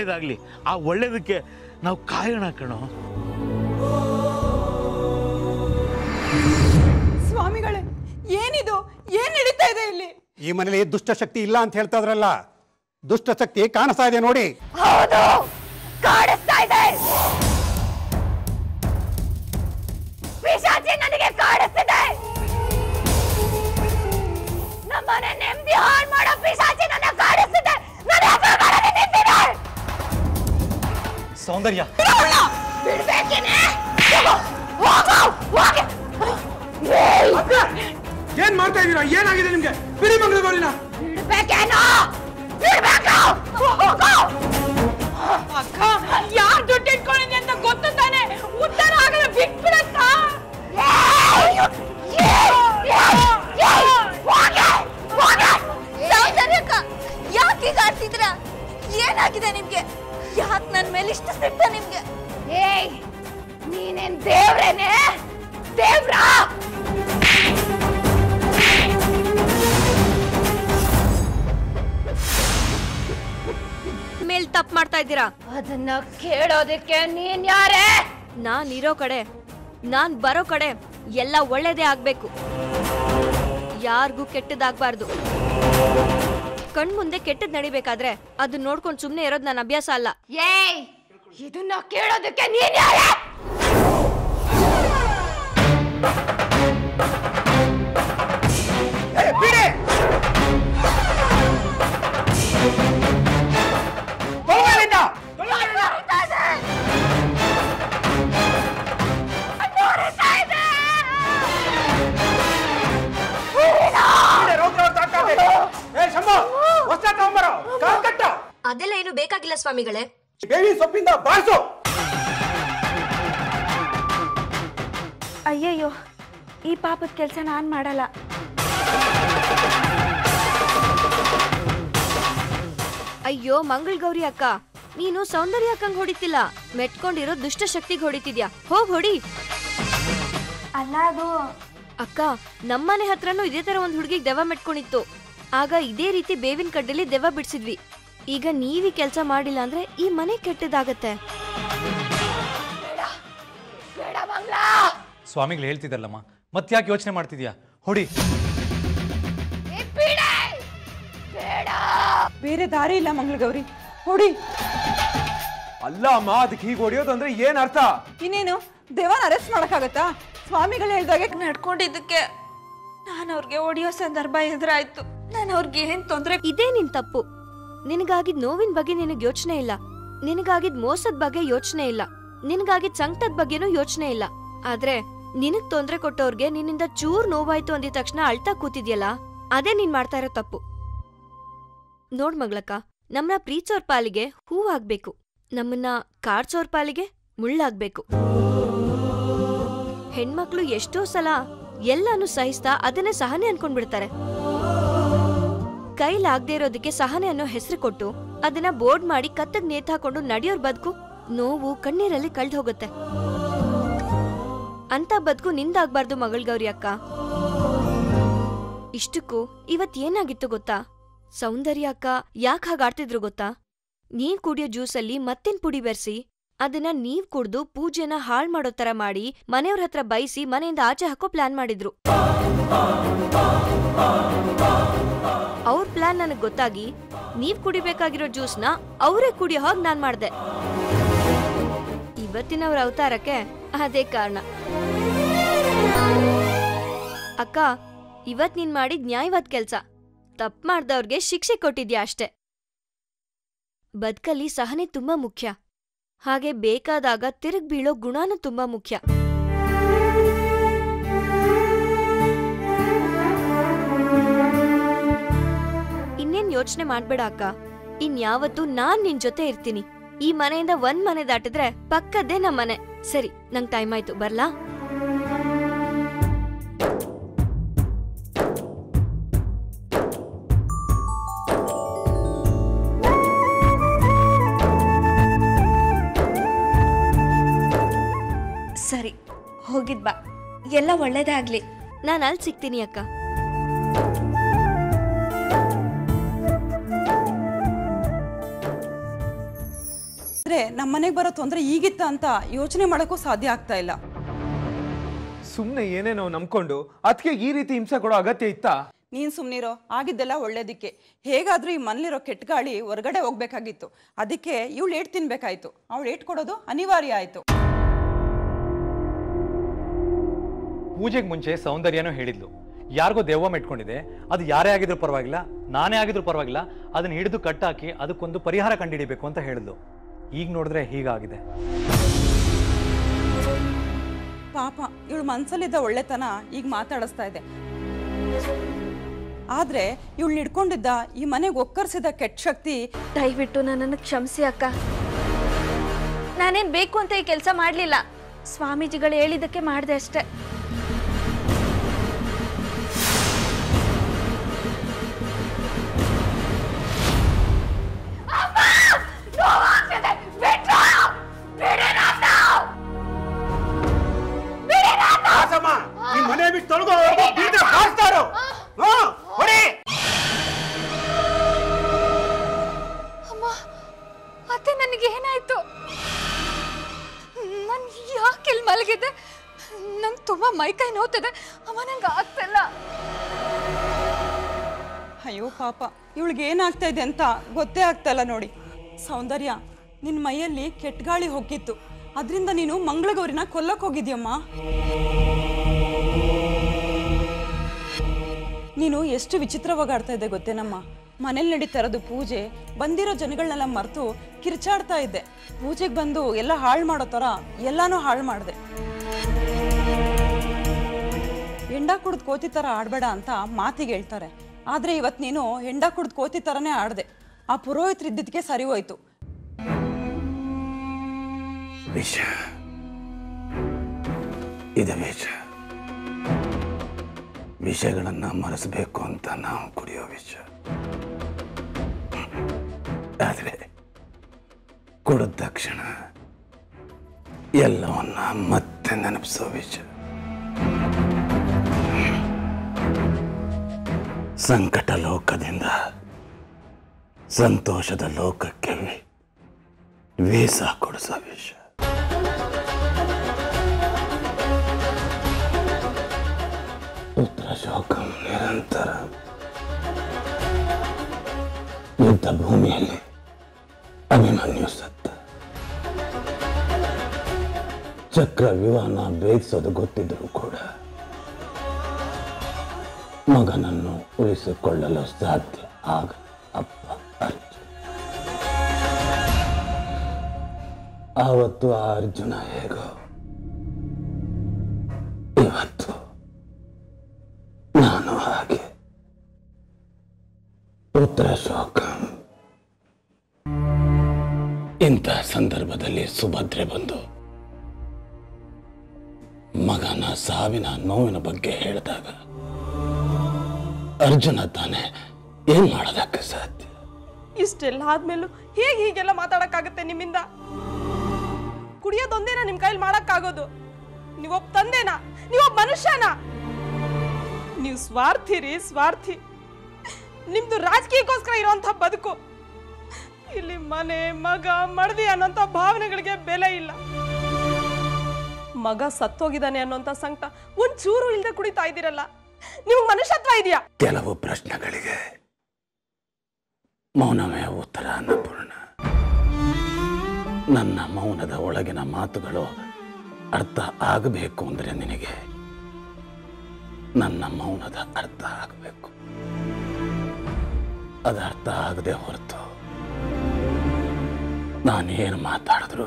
ಒಳ್ಳೇದಾಗ್ಲಿ ಆ ಒಳ್ಳೇದಕ್ಕೆ ನಾವು ಕಾಯೋಣ ಕಣೋ ಸ್ವಾಮಿಗಳೇ ಏನಿದು ಏನ್ ನಡೀತಾ ಇದೆ ಇಲ್ಲಿ ಈ ಮನೇಲಿ ದುಷ್ಟಶಕ್ತಿ ಇಲ್ಲ ಅಂತ ಹೇಳ್ತಾ ಇದ್ರಲ್ಲ ದುಷ್ಟಶಕ್ತಿ ಕಾಣಿಸ್ತಾ ಇದೆ ನೋಡಿ ಹೌದು ಕಾಡಿಸ್ತಾ ಇದೆ ಪಿಶಾಚಿ ನನಗೆ ಕಾಡಿಸ್ತಿದೆ ನಮ್ಮನೆ ನೆಮ್ಮದಿ ಹಾಳು ಮಾಡೋ ಪಿಶಾಚಿ ನನ್ನ ಕಾಡಿಸ್ತಿದೆ ನನ್ನ ಹೆಸರು ಮಾಡದೆ ನಿಂತಿದೆ ಸೌಂದರ್ಯ ಬಿಡ್ಬೇಕೇನೆ ಹೋಗು, ಹೋಗು, ಹೋಗಿ. ಏನ್ ಮಾಡ್ತಾ ಇದೀರಾ ಏನಾಗಿದೆ ನಿಮ್ಗೆ ಬಿಡಿ ಮಂಗಳಗೌರಿನ ಬಿಡ್ಬೇಕೇನೋ ಬಿಡ್ಬೇಕು ಹೋಗು. ಅಕ್ಕ ಯಾರ್ ದುಡ್ಡು ಇಟ್ಕೊಂಡಿದ್ದೆ ಅಂತ ಗೊತ್ತು ತಾನೆ ಉತ್ತರ ಆಗಲ್ಲ ಬಿಟ್ಬಿಡಕ್ಕ ಸೌಂದರ್ಯಕ್ಕ ಯಾಕೆ ಈಗ ಆಡ್ತಿದ್ರ ಏನಾಗಿದೆ ನಿಮ್ಗೆ ಯಾಕೆ ನನ್ ಮೇಲೆ ಇಷ್ಟು ಸಿಟ್ಟ ನಿಮ್ಗೆ ಏಯ್ ನೀನೇನ್ ದೇವ್ರೇನೆ ದೇವ್ರಾ ಮೇಲ್ ತಪ್ಪು ಮಾಡ್ತಾ ಇದ್ದೀರಾ ಅದನ್ನ ಕೇಳೋದಕ್ಕೆ ನೀನ್ ಯಾರೇ ನಾನ್ ಇರೋ ಕಡೆ ನಾನ್ ಬರೋ ಕಡೆ ಎಲ್ಲ ಒಳ್ಳೇದೇ ಆಗ್ಬೇಕು ಯಾರಿಗೂ ಕೆಟ್ಟದಾಗ್ಬಾರ್ದು ಕಣ್ಮುಂದೆ ಕೆಟ್ಟದ್ ನಡಿಬೇಕಾದ್ರೆ ಅದನ್ನ ನೋಡ್ಕೊಂಡು ಸುಮ್ನೆ ಇರೋದು ನನ್ನ ಅಭ್ಯಾಸ ಅಲ್ಲ ಏಯ್ ಇದನ್ನ ಕೇಳೋದಕ್ಕೆ ನೀನ್ ಯಾರೇ ಬಿಡಿ ಹೋಗಲಿಂದ ಏ ಶಂಭು ಹೊಸ ತಗೊಂಬರೋ ಕಾಲ್ ಕಟ್ಟು ಅದೆಲ್ಲ ಏನು ಬೇಕಾಗಿಲ್ಲ ಸ್ವಾಮಿಗಳೇ ಬೇವಿನ ಸೊಪ್ಪಿಂದ ಬಾರಿಸು ಅಯ್ಯಯ್ಯೋ ಈ ಪಾಪದ ಕೆಲಸ ನಾನು ಮಾಡಲ್ಲ ಅಯ್ಯೋ ಮಂಗಳ್ ಗೌರಿ ಅಕ್ಕ ನೀನು ಸೌಂದರ್ಯ ಅಕ್ಕಂಗ್ ಹೊಡಿತಿಲ್ಲ ಮೆಟ್ಕೊಂಡಿರೋ ದುಷ್ಟ ಶಕ್ತಿಗೆ ಹೊಡಿತಿದ್ಯಾ ಹೋಗ್ ಹೊಡಿ ಅಲ್ಲ ಅದು ಅಕ್ಕ ನಮ್ಮನೆ ಹತ್ರನೂ ಇದೇ ತರ ಒಂದ್ ಹುಡುಗಿಗೆ ದೆವ್ವ ಮೆಟ್ಕೊಂಡಿತ್ತು ಆಗ ಇದೇ ರೀತಿ ಬೇವಿನ ಕಡ್ಡಲ್ಲಿ ದೆವ್ವ ಬಿಡ್ಸಿದ್ವಿ ಈಗ ನೀವಿ ಕೆಲಸ ಮಾಡಿಲ್ಲ ಅಂದ್ರೆ ಈ ಮನೆ ಕೆಟ್ಟದಾಗತ್ತೆ ಬೇಡ ಮಂಗ್ಲಾ ಸ್ವಾಮಿಗಳು ಹೇಳ್ತಿದ್ದಲ್ಲಮ್ಮ ಮತ್ತ್ಯಾಕೆ ಯೋಚನೆ ಮಾಡ್ತಿದ್ಯಾ ಹೊಡಿ ಏ, ಬಿಡೆ ಬೇಡ ಬೇರೆ ದಾರಿ ಇಲ್ಲ ಮಂಗಳಗೌರಿ ಹೊಡಿ ಅಲ್ಲ ಅಮ್ಮ ಅದಕ್ಕೆ ಹೀಗೆ ಹೊಡಿಯೋದು ಅಂದ್ರೆ ಏನ್ ಅರ್ಥ ಇನ್ನೇನು ದೇವನ ಅರೆಸ್ಟ್ ಮಾಡಕ್ಕಾಗತ್ತಾ ಸ್ವಾಮಿಗಳು ಹೇಳ್ದಾಗೆ ನಡ್ಕೊಂಡಿದ್ದಕ್ಕೆ ನಾನು ಅವ್ರಿಗೆ ಹೊಡಿಯೋ ಸಂದರ್ಭ ಎದುರಾಯ್ತು ನಾನು ಅವ್ರಿಗೆ ಏನ್ ತೊಂದರೆ ಇದೇ ನಿನ್ ತಪ್ಪು ನಿನಗಾಗಿದ್ ನೋವಿನ ಬಗ್ಗೆ ನಿನಗ್ ಯೋಚನೆ ಇಲ್ಲ ನಿನಗಾಗಿದ್ ಮೋಸದ ಬಗ್ಗೆ ಯೋಚನೆ ಇಲ್ಲ ನಿನಗಾಗಿದ್ ಸಂಕಟದ ಬಗ್ಗೆನೂ ಯೋಚನೆ ಇಲ್ಲ ಆದ್ರೆ ನಿನಗ್ ತೊಂದ್ರೆ ಕೊಟ್ಟವ್ರಿಗೆ ನಿನ್ನಿಂದ ಚೂರ್ ನೋವಾಯ್ತು ಅಂದಿದ ತಕ್ಷಣ ಅಳ್ತಾ ಕೂತಿದ್ಯಲ್ಲ ಅದೇ ನೀನ್ ಮಾಡ್ತಾ ಇರೋ ತಪ್ಪು ನೋಡ್ ಮಗಳಕ್ಕ ನಮ್ಮನ್ನ ಪ್ರೀತಿಸೋರ್ ಪಾಲಿಗೆ ಹೂವಾಗ್ಬೇಕು ನಮ್ಮನ್ನ ಕಾರ್ಚೋರ್ ಪಾಲಿಗೆ ಮುಳ್ಳಾಗ್ಬೇಕು ಹೆಣ್ಮಕ್ಳು ಎಷ್ಟೋ ಸಲ ಎಲ್ಲಾನು ಸಹಿಸ್ತಾ ಅದನ್ನೇ ಸಹನೆ ಅನ್ಕೊಂಡ್ಬಿಡ್ತಾರೆ ಕೈಲಾಗ್ದೇ ಇರೋದಕ್ಕೆ ಸಹನೆ ಅನ್ನೋ ಹೆಸರು ಕೊಟ್ಟು ಅದನ್ನ ಬೋರ್ಡ್ ಮಾಡಿ ಕತ್ತಗ್ ನೇತ್ ಹಾಕೊಂಡು ನಡೆಯೋರ್ ಬದುಕು ನೋವು ಕಣ್ಣೀರಲ್ಲಿ ಕಳ್ದ್ ಹೋಗುತ್ತೆ ಅಂತ ಬದುಕು ನಿಂದಾಗ್ಬಾರ್ದು ಮಗಳ್ ಗೌರಿ ಅಕ್ಕ ಇಷ್ಟಕ್ಕೂ ಇವತ್ ಏನಾಗಿತ್ತು ಗೊತ್ತಾ ಸೌಂದರ್ಯ ಅಕ್ಕ ಯಾಕೆ ಹಾಗಾಡ್ತಿದ್ರು ಗೊತ್ತಾ ನೀವ್ ಕುಡಿಯೋ ಜ್ಯೂಸಲ್ಲಿ ಮತ್ತೇನ್ ಪುಡಿ ಬೆರ್ಸಿ ಅದನ್ನ ನೀವ್ ಕುಡ್ದು ಪೂಜೆನ ಹಾಳ್ ಮಾಡೋ ತರ ಮಾಡಿ ಮನೆಯವ್ರ ಹತ್ರ ಬೈಸಿ ಮನೆಯಿಂದ ಆಚೆ ಹಾಕೋ ಪ್ಲಾನ್ ಮಾಡಿದ್ರು ಅವ್ರ ಪ್ಲಾನ್ ನನಗ್ ಗೊತ್ತಾಗಿ ನೀವ್ ಕುಡಿಬೇಕಾಗಿರೋ ಜ್ಯೂಸ್ನ ಅವರೇ ಕುಡಿಯೋ ಹಾಗೆ ನಾನ್ ಮಾಡ್ದೆ ಇವತ್ತಿನವ್ರ ಅವತಾರಕ್ಕೆ ಅದೇ ಕಾರಣ ಅಕ್ಕ ಇವತ್ ನೀನ್ ಮಾಡಿದ್ ನ್ಯಾಯವಾದ ಕೆಲ್ಸ ತಪ್ಪು ಮಾಡ್ದವ್ರಿಗೆ ಶಿಕ್ಷೆ ಕೊಟ್ಟಿದ್ಯಾ ಅಷ್ಟೆ ಬದುಕಲ್ಲಿ ಸಹನೆ ತುಂಬಾ ಮುಖ್ಯ ಹಾಗೆ ಬೇಕಾದಾಗ ತಿರುಗ್ ಬೀಳೋ ಗುಣನೂ ತುಂಬಾ ಮುಖ್ಯ ಇನ್ನೇನ್ ಯೋಚನೆ ಮಾಡ್ಬೇಡ ಅಕ್ಕ ಇನ್ಯಾವತ್ತೂ ನಾನ್ ನಿನ್ ಜೊತೆ ಇರ್ತೀನಿ ಈ ಮನೆಯಿಂದ ಒಂದ್ ಮನೆ ದಾಟಿದ್ರೆ ಪಕ್ಕದ್ದೇ ನಮ್ ಮನೆ ಸರಿ ನಂಗ್ ಟೈಮ್ ಆಯ್ತು ಬರ್ಲಾ ಸರಿ ಹೋಗಿದ್ ಬಾ ಎಲ್ಲ ಒಳ್ಳೇದೇ ಆಗ್ಲಿ ನಾನ್ ಅಲ್ಲಿ ಸಿಗ್ತೀನಿ ಅಕ್ಕ ನಮ್ಮ ಮನೆಗೆ ಬರೋ ತೊಂದರೆ ಈಗಿತ್ತ ಅಂತ ಯೋಚನೆ ಮಾಡೋಕ್ಕೂ ಸಾಧ್ಯ ಆಗ್ತಾ ಇಲ್ಲ ಸುಮ್ಮನೆ ಏನೇನೋ ನಂಬ್ಕೊಂಡು ಅದಕ್ಕೆ ಈ ರೀತಿ ಹಿಂಸೆ ಕೊಡೋ ಅಗತ್ಯ ಇತ್ತಾ ನೀನು ಸುಮ್ಮನಿರೋ ಆಗಿದ್ದೆಲ್ಲ ಒಳ್ಳೇದಕ್ಕೆ ಹೇಗಾದ್ರೂ ಈ ಮನೇಲಿರೋ ಕೆಟ್ಟ ಗಾಳಿ ಹೊರಗಡೆ ಹೋಗ್ಬೇಕಾಗಿತ್ತು ಅದಕ್ಕೆ ಇವಳು ಏಟ್ ತಿನ್ಬೇಕಾಯ್ತು ಅವಳು ಏಟ್ ಕೊಡೋದು ಅನಿವಾರ್ಯ ಆಯ್ತು ಪೂಜೆಗೆ ಮುಂಚೆ ಸೌಂದರ್ಯನೂ ಹೇಳಿದ್ಲು ಯಾರಿಗೋ ದೆವ್ವ ಮೆಟ್ಕೊಂಡಿದೆ ಅದು ಯಾರೇ ಆಗಿದ್ರು ಪರವಾಗಿಲ್ಲ ನಾನೇ ಆಗಿದ್ರು ಪರವಾಗಿಲ್ಲ ಅದನ್ನ ಹಿಡಿದು ಕಟ್ಟಾಕಿ ಅದಕ್ಕೊಂದು ಪರಿಹಾರ ಕಂಡುಹಿಡಿಬೇಕು ಅಂತ ಹೇಳಿದ್ಲು ಈಗ ನೋಡಿದ್ರೆ ಹೀಗಾಗಿದೆ ಪಾಪ ಇವಳು ಮನ್ಸಲ್ಲಿದ್ದ ಒಳ್ಳೆತನ ಈಗ ಮಾತಾಡಿಸ್ತಾ ಇದೆ ಆದ್ರೆ ಇವಳು ಹಿಡ್ಕೊಂಡಿದ್ದ ಈ ಮನೆಗೆ ಒಕ್ಕರ್ಸಿದ ಕೆಟ್ಟ ಶಕ್ತಿ ದಯವಿಟ್ಟು ನನ್ನನ್ನು ಕ್ಷಮಿಸಿ ಅಕ್ಕ ನಾನೇನ್ ಬೇಕು ಅಂತ ಈ ಕೆಲಸ ಮಾಡ್ಲಿಲ್ಲ ಸ್ವಾಮೀಜಿಗಳು ಹೇಳಿದ್ದಕ್ಕೆ ಮಾಡಿದೆ ಅಷ್ಟೇ ರಾಸಮ್ಮ ಈ ಮನೆ ಬಿಟ್ಟು ತೊಳಗೋ ಬೀದ ಹಾಸ್ತಾರೋ ಹಾ ಹೊಡಿ ಅಮ್ಮ ಅತ್ತೆ ನನಗೆ ಏನಾಯ್ತು ನಾನು ಯಾಕೆ ಇಲ್ಲಿ ಮಲಗಿದ್ದೆ ನಂಗೆ ತುಂಬಾ ಮೈಕೈ ನೋವ್ತಿದೆ ಅಮ್ಮ ನಂಗೆ ಆಗ್ತಿಲ್ಲ ಅಯ್ಯೋ ಪಾಪ ಇವಳಿಗೆ ಏನಾಗ್ತಾ ಇದೆ ಅಂತ ಗೊತ್ತೇ ಆಗ್ತಾ ಇಲ್ಲ ನೋಡಿ ಸೌಂದರ್ಯ ನಿನ್ನ ಮೈಯಲ್ಲಿ ಕೆಟ್ಟ ಗಾಳಿ ಹೋಗಿತ್ತು ಅದರಿಂದ ನೀನು ಮಂಗಳಗೌರಿನ ಕೊಲ್ಲಕ್ ಹೋಗಿದ್ಯಮ್ಮ ನೀನು ಎಷ್ಟು ವಿಚಿತ್ರವಾಗಿ ಆಡ್ತಾ ಇದ್ದೆ ಗೊತ್ತೇನಮ್ಮ ಮನೇಲಿ ನಡೀತಾ ಇರೋದು ಪೂಜೆ ಬಂದಿರೋ ಜನಗಳನ್ನೆಲ್ಲ ಮರೆತು ಕಿರ್ಚಾಡ್ತಾ ಇದ್ದೆ ಪೂಜೆಗೆ ಬಂದು ಎಲ್ಲ ಹಾಳು ಮಾಡೋ ಥರ ಎಲ್ಲಾನು ಹಾಳು ಮಾಡಿದೆ ಹೆಂಡ ಕುಡ್ದು ಕೋತಿ ಥರ ಆಡಬೇಡ ಅಂತ ಮಾತಿಗೆ ಹೇಳ್ತಾರೆ ಆದರೆ ಇವತ್ತು ನೀನು ಹೆಂಡ ಕುಡ್ದು ಕೋತಿ ಥರನೇ ಆಡಿದೆ ಆ ಪುರೋಹಿತರು ಇದ್ದಿದ್ದಕ್ಕೆ ಸರಿ ಹೋಯ್ತು ವಿಷ ಇದು ವಿಷ ವಿಷಯಗಳನ್ನು ಮರೆಸಬೇಕು ಅಂತ ನಾವು ಕುಡಿಯೋ ವಿಷ ಆದರೆ ಕುಡಿದ ತಕ್ಷಣ ಎಲ್ಲವನ್ನ ಮತ್ತೆ ನೆನಪಿಸೋ ವಿಷ ಸಂಕಟ ಲೋಕದಿಂದ ಸಂತೋಷದ ಲೋಕಕ್ಕೆ ವೀಸಾ ಕೊಡಿಸೋ ವಿಷ ಪುತ್ರ ಶೋಕಂ ನಿರಂತರ ಯುದ್ಧ ಭೂಮಿಯಲ್ಲಿ ಅಭಿಮನ್ಯು ಸತ್ತ ಚಕ್ರ ವಿವಾನ ಭೇದಿಸೋದು ಗೊತ್ತಿದ್ರೂ ಕೂಡ ಮಗನನ್ನು ಉಳಿಸಿಕೊಳ್ಳಲು ಸಾಧ್ಯ ಆಗ ಅಪ್ಪ ಅರ್ಜುನ ಆವತ್ತು ಆ ಅರ್ಜುನ ಹೇಗೋ ಇವತ್ತು ನಾನು ಹಾಗೆ ಪುತ್ರ ಶೋಕ ಇಂಥ ಸಂದರ್ಭದಲ್ಲಿ ಸುಭದ್ರೆ ಬಂದು ಮಗನ ಸಾವಿನ ನೋವಿನ ಬಗ್ಗೆ ಹೇಳಿದಾಗ ಅರ್ಜುನ ತಾನೇ ಏನ್ ಮಾಡೋದಕ್ಕೆ ಸಾಧ್ಯ ಇಷ್ಟೆಲ್ಲ ಆದ್ಮೇಲೂ ಹೇಗೆ ಹೀಗೆಲ್ಲ ಮಾತಾಡಕ್ಕಾಗತ್ತೆ ನಿಮ್ಮಿಂದ ಕುಡಿಯೋದೊಂದೇನಾ ನಿಮ್ ಕೈಲಿ ಮಾಡಕ್ಕಾಗೋದು ನೀವೊಬ್ಬ ತಂದೆನಾ ನೀವೊಬ್ಬ ಮನುಷ್ಯನಾ ನೀವು ಸ್ವಾರ್ಥಿ ರೀ ಸ್ವಾರ್ಥಿ ನಿಮ್ದು ರಾಜಕೀಯಕ್ಕೋಸ್ಕರ ಇರೋಂಥ ಬದುಕು ಇಲ್ಲಿ ಮನೆ ಮಗ ಮಡದಿ ಅನ್ನೋಂಥ ಭಾವನೆಗಳಿಗೆ ಬೆಲೆ ಇಲ್ಲ ಮಗ ಸತ್ತೋಗಿದ್ದಾನೆ ಅನ್ನೋಂಥ ಸಂಕಟ ಒಂಚೂರು ಇಲ್ದೆ ಕುಡಿತಾ ಇದ್ದೀರಲ್ಲ ನಿಮ್ಗೆ ಮನುಷ್ಯತ್ವ ಇದೆಯಾ ಕೆಲವು ಪ್ರಶ್ನೆಗಳಿಗೆ ಮೌನವೇ ಉತ್ತರ ಅನ್ನಪೂರ್ಣ ನನ್ನ ಮೌನದ ಒಳಗಿನ ಮಾತುಗಳು ಅರ್ಥ ಆಗಬೇಕು ಅಂದರೆ ನಿನಗೆ ನನ್ನ ಮೌನದ ಅರ್ಥ ಆಗಬೇಕು ಅದು ಅರ್ಥ ಆಗದೆ ಹೊರತು ನಾನೇನು ಮಾತಾಡಿದ್ರು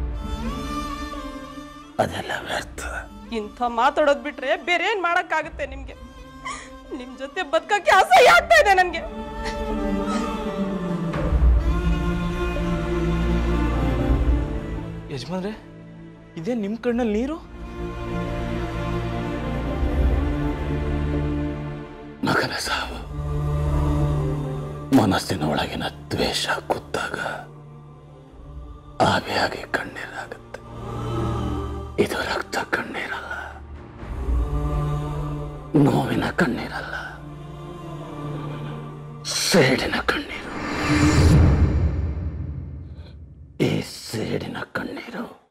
ಅದೆಲ್ಲ ವ್ಯರ್ಥ ಇಂಥ ಮಾತಾಡೋದ್ ಬಿಟ್ರೆ ಬೇರೆ ಏನ್ ಮಾಡಕ್ಕಾಗುತ್ತೆ ನಿಮ್ಗೆ ನಿಮ್ ಜೊತೆ ಬದುಕಕ್ಕೆ ಅಸಹ್ಯ ಆಗ್ತಾ ಇದೆ ನನ್ಗೆ ಯಜಮಾನ್ರೆ ಇದೇ ನಿಮ್ಮ ಕಣ್ಣಲ್ಲಿ ನೀರು ಮಗನ ಸಾವು ಮನಸ್ಸಿನ ಒಳಗಿನ ದ್ವೇಷ ಕುತ್ತಾಗ ಆವಿಯಾಗಿ ಕಣ್ಣೀರಾಗುತ್ತೆ ಇದು ರಕ್ತ ಕಣ್ಣೀರಲ್ಲ ನೋವಿನ ಕಣ್ಣೀರಲ್ಲ ಸೇಡಿನ ಕಣ್ಣೀರು ಈ ಸೇಡಿನ ಕಣ್ಣೀರು